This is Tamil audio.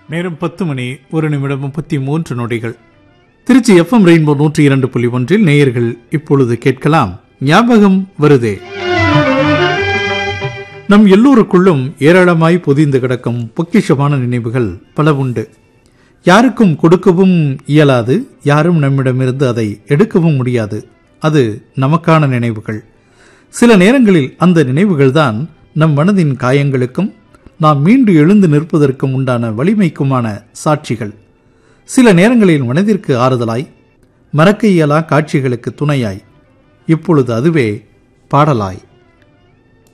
நேரம் பத்து மணி ஒரு நிமிடம் முப்பத்தி மூன்று நொடிகள் திருச்சி எஃப்எம் ரெயின்போ நூற்றி இரண்டு புள்ளி ஒன்றில் நேயர்கள் இப்பொழுது கேட்கலாம் ஞாபகம் வருதே நம் எல்லோருக்குள்ளும் ஏராளமாய் பொதிந்து கிடக்கும் பொக்கிஷமான நினைவுகள் பல உண்டு யாருக்கும் கொடுக்கவும் இயலாது யாரும் நம்மிடமிருந்து அதை எடுக்கவும் முடியாது அது நமக்கான நினைவுகள் சில நேரங்களில் அந்த நினைவுகள்தான் நம் மனதின் காயங்களுக்கும் நாம் மீண்டு எழுந்து நிற்பதற்கும் உண்டான வலிமைக்குமான சாட்சிகள் சில நேரங்களில் மனதிற்கு ஆறுதலாய் மறக்க இயலா காட்சிகளுக்கு துணையாய் இப்பொழுது அதுவே பாடலாய்